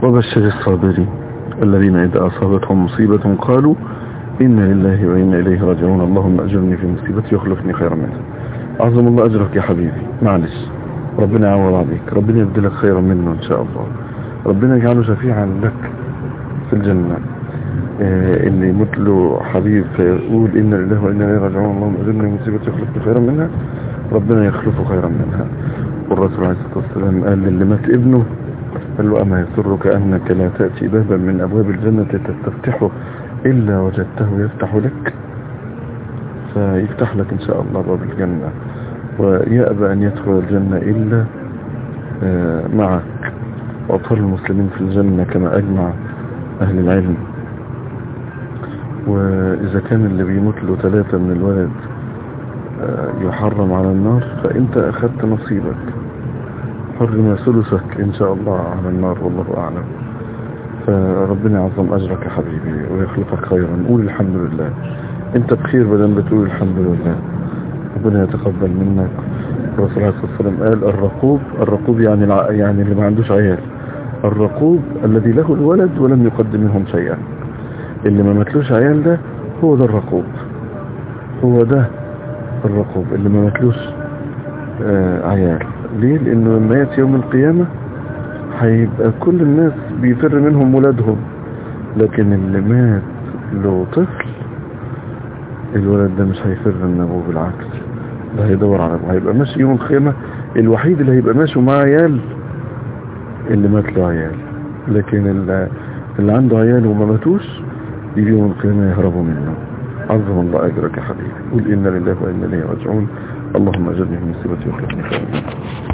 وبشر الصابرين الذين إذا أصابتهم مصيبة قالوا إنا لله وإنا إليه راجعون اللهم أجرني في مصيبتي وخلفني خيرا منها أعظم الله أجرك يا حبيبي معلش ربنا يعوض عليك ربنا يبدلك خيرا منه إن شاء الله ربنا يجعله شفيعا لك في الجنة آه اللي يموت له حبيب فيقول إن لله وإنا إليه راجعون اللهم أجرني في مصيبتي وخلفني خيرا منها ربنا يخلفه خيرا منها والرسول عليه الصلاة والسلام قال للي مات ابنه قال له أما يسرك أنك لا تأتي بابا من أبواب الجنة تستفتحه إلا وجدته يفتح لك فيفتح لك إن شاء الله باب الجنة ويأبى أن يدخل الجنة إلا معك وأطفال المسلمين في الجنة كما أجمع أهل العلم وإذا كان اللي بيموت له ثلاثة من الولد يحرم على النار فأنت أخذت نصيبك حرم ثلثك إن شاء الله على النار والله أعلم فربنا يعظم أجرك يا حبيبي ويخلقك خيرا قول الحمد لله أنت بخير بدل بتقول الحمد لله ربنا يتقبل منك الرسول عليه الصلاة والسلام قال الرقوب الرقوب يعني الع... يعني اللي ما عندوش عيال الرقوب الذي له الولد ولم يقدم منهم شيئا اللي ما ماتلوش عيال ده هو ده الرقوب هو ده الرقوب اللي ما ماتلوش آه عيال ليه لانه لما ياتي يوم القيامة هيبقى كل الناس بيفر منهم ولادهم لكن اللي مات له طفل الولد ده مش هيفر من ابوه بالعكس ده هيدور على ابوه هيبقى ماشي يوم القيامة الوحيد اللي هيبقى ماشي ومعاه عيال اللي مات له عيال لكن اللي, اللي عنده عيال وما ماتوش يجي يوم القيامة يهربوا منه عظم الله اجرك يا حبيبي قول انا لله وانا اليه راجعون اللهم اجرني من مصيبتي وخلفني خيرا